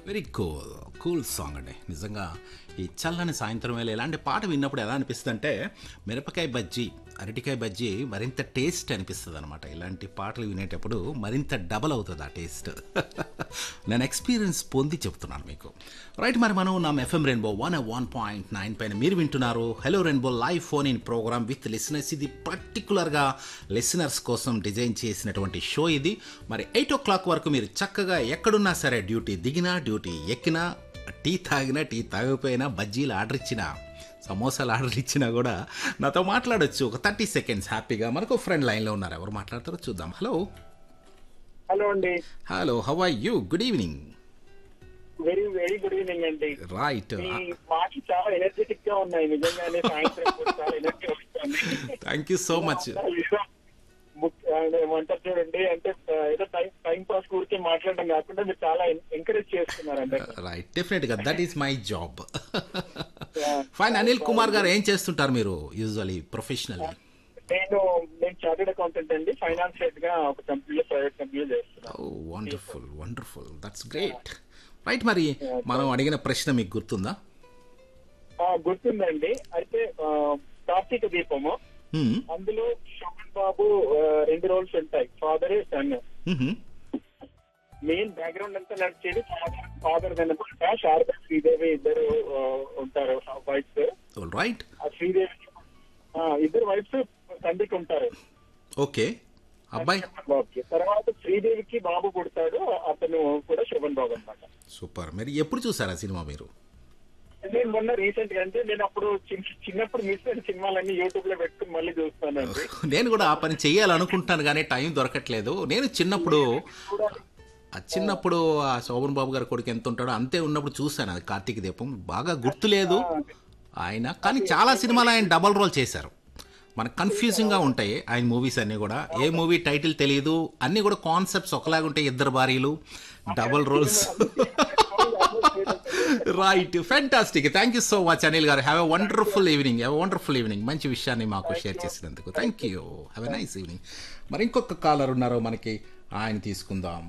Very cool cool song అండి నిజంగా ఈ చల్లని సాయంత్రం వేళ ఇలాంటి పాట విన్నప్పుడు ఎలా అనిపిస్తుంది అంటే మిరపకాయ బజ్జీ అరటికాయ బజ్జీ మరింత టేస్ట్ అనిపిస్తుంది అనమాట ఇలాంటి పాటలు వినేటప్పుడు మరింత డబల్ అవుతుంది ఆ టేస్ట్ నేను ఎక్స్పీరియన్స్ పొంది చెప్తున్నాను మీకు రైట్ మరి మనం నా FM Rainbow one one point nine పైన మీరు వింటున్నారు hello Rainbow live phone in programme with listeners ఇది పర్టికులర్గా లిసనర్స్ కోసం డిజైన్ చేసినటువంటి షో ఇది మరి ఎయిట్ ఓ క్లాక్ వరకు మీరు చక్కగా ఎక్కడున్నా సరే డ్యూటీ దిగినా డ్యూటీ ఎక్కినా టీ తాగినా టీ తాగిపోయినా బజ్జీలు ఆర్డర్ ఇచ్చినా సమోసాలు ఆర్డర్ ఇచ్చినా కూడా నాతో మాట్లాడొచ్చు ఒక థర్టీ సెకండ్స్ హ్యాపీగా మనకు ఫ్రెండ్ లైన్లో ఉన్నారు ఎవరు మాట్లాడతారో చూద్దాం హలో హలో అండి hello how are you good evening very very good evening అండి రైట్ మీ మాటలు చాలా ఎనర్జెటిక్ గా ఉన్నాయి నిజంగానే సాయంత్రం పూట చాలా ఎనర్జీ వస్తుంది థ్యాంక్ యూ సో మచ్ ఏదో ముక్- ఆ, ఏమంటారు చూడండి అంటే ఆ, ఏదో టైం టైం పాస్ ఊరికే మాట్లాడడం కాకుండా మీరు చాలా ఎంకరేజ్ చేస్తున్నారండి రైట్ డెఫినెట్గా that is my job fine Anil Kumar garu ఏం చేస్తుంటారు మీరు యూజువలీ ప్రొఫెషనల్ నేను నేను చార్టెడ్ అకౌంటెంట్ అండి ఫైనాన్స్ హెడ్ గా ఒక కంపెనీలో ప్రైవేట్ కంపెనీలో చేస్తున్నాను wonderful wonderful that's great right మరి మనం అడిగిన ప్రశ్న మీకు గుర్తుందా ఆ, గుర్తుందండి అయితే ఆ, కార్తీక దీపము Hmm. అందులో శోభన్ బాబు ఆ, రెండు రోల్స్ ఉంటాయి father son Mhm. Main background అంతా నడిచేది ఫాదర్ ఫాదర్ అనమాట శారద శ్రీదేవి ఇద్దరు ఆ, ఉంటారు వైఫ్స్ All right. ఆ శ్రీదేవి ఆ, ఇద్దరు వైఫ్స్ తండ్రికి ఉంటారు ఓకే అబ్బాయి శోభన్ బాబుకి తర్వాత శ్రీదేవికి బాబు పుడతాడు అతను కూడా శోభన్ బాబు అనమాట సూపర్ మరి ఎప్పుడు చూసారా సినిమా మీరు నేను మొన్న రీసెంట్ గా అంటే నేను అప్పుడు చిన్న- చిన్నప్పుడు మిస్ అయిన సినిమాలన్నీ యూట్యూబ్ లో పెట్టుకుని మళ్ళీ చూస్తానండి నేను కూడా ఆ పని చేయాలనుకుంటాను కానీ టైం దొరకట్లేదు నేను చిన్నప్పుడు ఆ చిన్నప్పుడు ఆ శోభన్ బాబు గారి కొడుకు ఎంత ఉంటాడో అంతే ఉన్నప్పుడు చూశాను అది కార్తీక దీపం బాగా గుర్తులేదు ఆయన కానీ చాలా సినిమాలు ఆయన డబల్ రోల్ చేశారు మనకు కన్ఫ్యూజింగ్గా ఉంటాయి ఆయన మూవీస్ అన్నీ కూడా ఏ మూవీ టైటిల్ తెలియదు అన్నీ కూడా కాన్సెప్ట్స్ ఒకలాగా ఉంటాయి ఇద్దరు భార్యలు double roles right fantastic thank you so much Anil garu have a wonderful evening have wonderful evening మంచి విషయాన్ని మాకు షేర్ చేసినందుకు thank you have a nice evening మరి ఇంకొక కాలర్ ఉన్నారు మనకి ఆయన తీసుకుందాం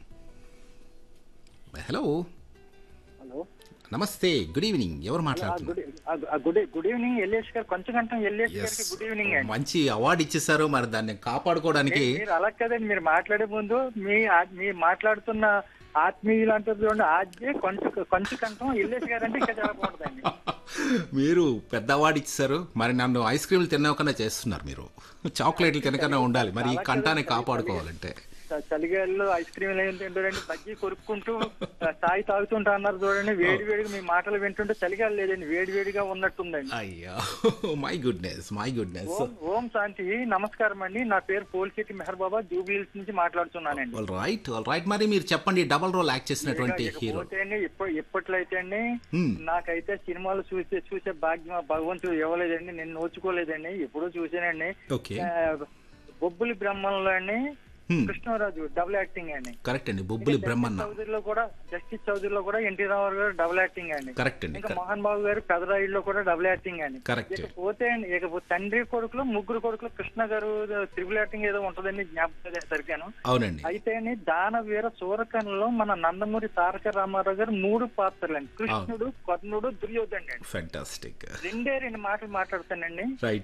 హలో హలో నమస్తే గుడ్ ఈవినింగ్ ఎవరు మాట్లాడుతున్నారు good good good evening Yellesh garu కొంచెం గంట ఎల్లేష్ గారికి గుడ్ ఈవినింగ్ అండి మంచి అవార్డు ఇచ్చేసారు మరి దాన్ని కాపాడుకోవడానికి మీరు అలా కదండి మీరు మాట్లాడే ముందు మీ ఆ- మీ మాట్లాడుతున్న ఆత్మీయులు అంటారు చూడండి ఆద్య కొంచెం కొంచెం కంఠం ఎల్లేష్ గారు అంటే ఇంకా చాలా బాగుంటుందండి మీరు పెద్ద అవార్డు ఇచ్చారు మరి నన్ను ఐస్ క్రీమ్లు తినకుండా చేస్తున్నారు మీరు చాక్లెట్లు తినకన్నా ఉండాలి మరి ఈ కంటాన్ని కాపాడుకోవాలంటే చ- చలిగాలిలో ఐస్ క్రీమ్ ఏం తింటారండి బజ్జీ కొరుక్కుంటూ ఆ, చాయ్ తాగుతుంటా అన్నారు చూడండి వేడి వేడిగా మీ మాటలు వింటుంటే చలిగాలి లేదండి వేడి వేడిగా ఉన్నట్టుందండి అయ్యా మై గుడ్నెస్ మై గుడ్నెస్ ఓం ఓం శాంతి నమస్కారం అండి నా పేరు పోల్శెట్టి మెహర్ బాబా జూబిల్స్ నుంచి మాట్లాడుతున్నానండి ఆల్ రైట్ ఆల్ రైట్ మరి మీరు చెప్పండి డబల్ రోల్ యాక్ట్ చేసినటువంటి హీరో ఇకపోతే అండి ఇప్ప- ఇప్పట్లో అండి Hmm. నాకైతే సినిమాలు చూసే చూసే భాగ్యం ఆ భగవంతుడు ఇవ్వలేదండి నేను నోచుకోలేదండి ఎప్పుడూ చూసానండి ఓకే ఆ, బొబ్బులి బ్రహ్మంలో అండి Hmm. కృష్ణరాజు డబుల్ యాక్టింగ్ అండి కరెక్ట్ అండి బొబ్బులి బ్రహ్మన్న చౌదరిలో కూడా జస్టిస్ చౌదరిలో కూడా ఎన్టీ రామారావు గారు డబుల్ యాక్టింగ్ అండి కరెక్ట్ అండి ఇంకా మోహన్ బాబు గారు పెదరాయిల్లో కూడా డబుల్ యాక్టింగ్ అండి కరెక్ట్ ఇకపోతే అండి ఇకపోతే తండ్రి కొడుకులు ముగ్గురు కొడుకులు కృష్ణ గారు త్రిబుల్ యాక్టింగ్ ఏదో ఉంటదండి జ్ఞాపకం సరిగాను అవునండి అయితే అండి దాన వీర సూరకన్లో మన నందమూరి తారక రామారావు గారు మూడు పాత్రలు అండి కృష్ణుడు కర్ణుడు దుర్యోధనుడు అండి ఫ్యాంటాస్టిక్ రెండే రెండు మాటలు మాట్లాడతానండి రైట్